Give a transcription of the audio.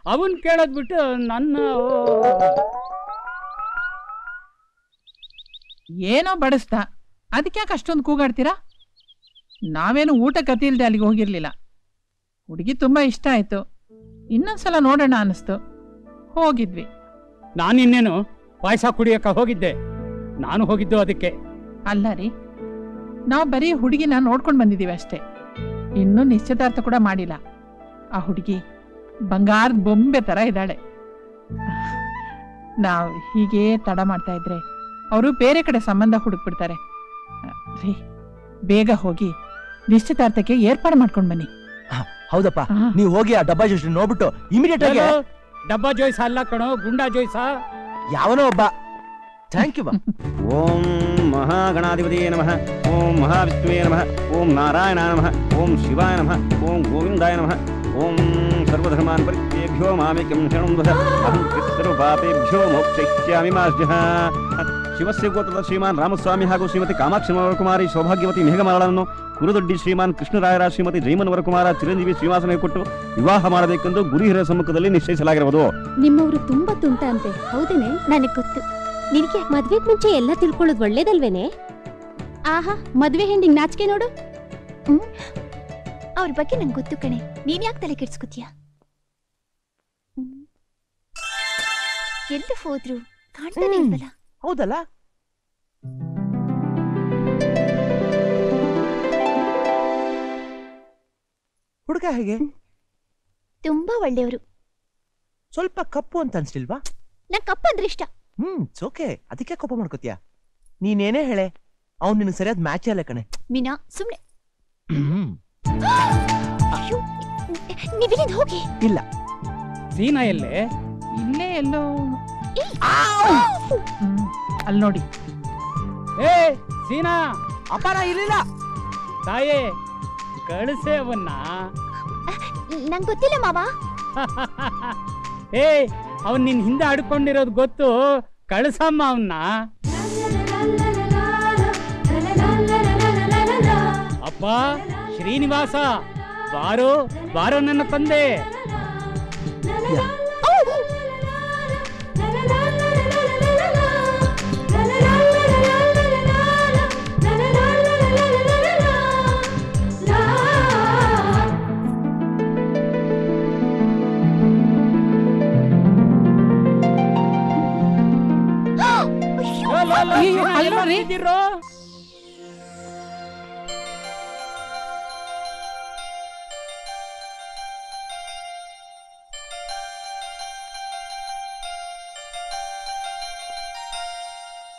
ಅವನ್ ಕೇಳೋದ್ ಬಿಟ್ಟು ನನ್ನ ಏನೋ ಬಡಿಸ್ದ ಅದಕ್ಯಾಕೆ ಅಷ್ಟೊಂದು ಕೂಗಾಡ್ತೀರಾ ನಾವೇನು ಊಟ ಗತಿ ಇಲ್ದೆ ಅಲ್ಲಿಗೆ ಹೋಗಿರ್ಲಿಲ್ಲ ಹುಡುಗಿ ತುಂಬಾ ಇಷ್ಟ ಆಯ್ತು ಇನ್ನೊಂದ್ಸಲ ನೋಡೋಣ ಅನ್ನಿಸ್ತು ಹೋಗಿದ್ವಿ ನಾನಿನ್ನೇನು ಪಾಯಸ ಕುಡಿಯಕ್ಕ ಹೋಗಿದ್ದೆ ನಾನು ಹೋಗಿದ್ದು ಅದಕ್ಕೆ ಅಲ್ಲ ರೀ ನಾವು ಬರೀ ಹುಡುಗಿನ ನೋಡ್ಕೊಂಡು ಬಂದಿದ್ದೀವಿ ಅಷ್ಟೇ ಇನ್ನೂ ನಿಶ್ಚಿತಾರ್ಥ ಕೂಡ ಮಾಡಿಲ್ಲ ಆ ಹುಡುಗಿ ಬಂಗಾರದ ಬೊಂಬೆ ಥರ ಇದ್ದಾಳೆ ನಾವು ಹೀಗೆ ತಡ ಮಾಡ್ತಾ ಇದ್ರೆ ಅವರು ಬೇರೆ ಕಡೆ ಸಂಬಂಧ ಹುಡುಕ್ಬಿಡ್ತಾರೆ ರೀ ಬೇಗ ಹೋಗಿ ನಿಶ್ಚಿತಾರ್ಥಕ್ಕೆ ಏರ್ಪಾಡು ಮಾಡ್ಕೊಂಡು ಬನ್ನಿ ಹೌದಪ್ಪ ಹಾ. ನೀವು ಹೋಗಿ ಆ ಡಬ್ಬಾ ಜೋಶಿ ನೋಡ್ಬಿಟ್ಟು ಇಮಿಡಿಯೇಟ್ ಆಗಿ ಎಲ್ಲೋ ಡಬ್ಬಾ ಜೋಯ್ಸ ಅಲ್ಲ ಕಣೋ ಗುಂಡಾ ಜೋಯ್ಸ ಯಾವನೋ ಒಬ್ಬ ಥ್ಯಾಂಕ್ ಯು ಬಾ ಓಂ ಮಹಾಗಣಾಧಿಪತಿಯೇ ನಮಃ ಓಂ ಮಹಾವಿಷ್ಣುವೇ ನಮಃ ಓಂ ನಾರಾಯಣ ನಮಃ ಓಂ ಶಿವಾಯ ನಮಃ ಓಂ ಗೋವಿಂದಾಯ ನಮಃ ಓಂ ಸರ್ವಧರ್ಮಾನ್ ಪರಿತ್ಯೇಭ್ಯೋ ಮಾಮೇಕಂ ಶರಣಂ ವದ ಅಹಂ ಸರ್ವಪಾಪೇಭ್ಯೋ ಮೋಕ್ಷಯಿಷ್ಯಾಮಿ ಮಾಸ್ಯಃ ಶಿವಸ್ಯ ಗೋತ್ರದ ಶ್ರೀಮಾನ್ ರಾಮಸ್ವಾಮಿ ಹಾಗೂ ಶ್ರೀಮತಿ ಕಾಮಾಕ್ಷಿ ಕುಮಾರಿ ಸೌಭಾಗ್ಯವತಿ ಮೇಘಮಾಲಳನ್ನು ಕುರುದೊಡ್ಡಿ ಶ್ರೀಮಾನ್ ಕೃಷ್ಣರಾಯರ ಶ್ರೀಮತಿ ಜೈಮನ್ ಕುಮಾರ ಚಿರಂಜೀವಿ ಶ್ರೀನಿವಾಸನೇ ಕೊಟ್ಟು ವಿವಾಹ ಮಾಡಬೇಕೆಂದು ಗುರು ಹಿರಿಯರ ಸಮ್ಮುಖದಲ್ಲಿ ನಿಶ್ಚಯಿಸಲಾಗಿರುವುದು ನಿಮ್ಮವರು ತುಂಬಾ ತುಂಟ ಅಂತೆ ಹೌದೇನೆ ನನಗ್ ಗೊತ್ತು ನಿನಗೆ ಮದ್ವೆಗ್ ಮುಂಚೆ ಎಲ್ಲ ತಿಳ್ಕೊಳ್ಳೋದು ಒಳ್ಳೇದಲ್ವೇನೆ ಆಹಾ ಮದ್ವೆ ಹೆಂಡಿಗ್ ನಾಚಿಕೆ ನೋಡು ಅವ್ರ ಬಗ್ಗೆ ನಂಗೆ ಗೊತ್ತು ಕಣೆ ನೀನ್ ಯಾಕೆ ತಲೆ ಕೆಡ್ಸ್ಕೊತೀಯ ಎಲ್ಲಿ ಹೋದ್ರು ಕಾಣ್ತಾನೆ ಹ್ಮ್. ಇಲ್ವಲ್ಲ ಹೌದಲ್ಲ ಹುಡುಗ ಹೇಗೆ ತುಂಬಾ ಒಳ್ಳೆಯವರು ಸ್ವಲ್ಪ ಕಪ್ಪು ಅಂತ ಅನ್ಸ್ಲಿಲ್ವಾ ನಂಗೆ ಕಪ್ಪ ಅಂದ್ರೆ ಇಷ್ಟ ಹ್ಮ್ ಓಕೆ ಅದಕ್ಕೆ ಕೋಪ ಮಾಡ್ಕೋತೀಯ ನೀನೇನೇ ಹೇಳೆ ಅವ್ನು ನಿನಗೆ ಸರಿಯಾದ ಮ್ಯಾಚ್ ಅಲ್ಲ ಕಣೆ ಮೀನಾ ಸುಮ್ನೆ ಹ್ಮ್ ಅಯ್ಯೋ, ನೀವಿಲ್ಲಿಂದ ಹೋಗಿ ಇಲ್ಲ ಸೀನಾ ಎಲ್ಲೇ ಇಲ್ಲೇ ಎಲ್ಲೋ ಏಯ್, ಹ್ಮ್, ಅಲ್ಲಿ ನೋಡಿ ಏ ಸೀನಾ ಅಪಾರ ಇರ್ಲಿಲ್ಲ ತಾಯೇ ಕಳಿಸೇ ಅವನ್ನ ನಂಗ್ ಗೊತ್ತಿಲ್ಲ ಮಾವ ಏ ಅವನ್ ನಿನ್ ಹಿಂದೆ ಆಡ್ಕೊಂಡಿರೋದು ಗೊತ್ತು ಕಳ್ಸಮ್ಮ ಅವನ್ನ ಅಪ್ಪ ಶ್ರೀನಿವಾಸ ಬಾರೋ ಬಾರೋ ನನ್ನ ತಂದೆ ಅಯ್ಯೋ, ಲೋ, ಲೋ, ಲೋ, ಅಯ್ಯೋ, ಸೀನಾ, ಅಲ್ಲಿ ಎಲ್ಲೋ ನೋಡ್ರಿ. ಬಿದ್ದಿರೋ?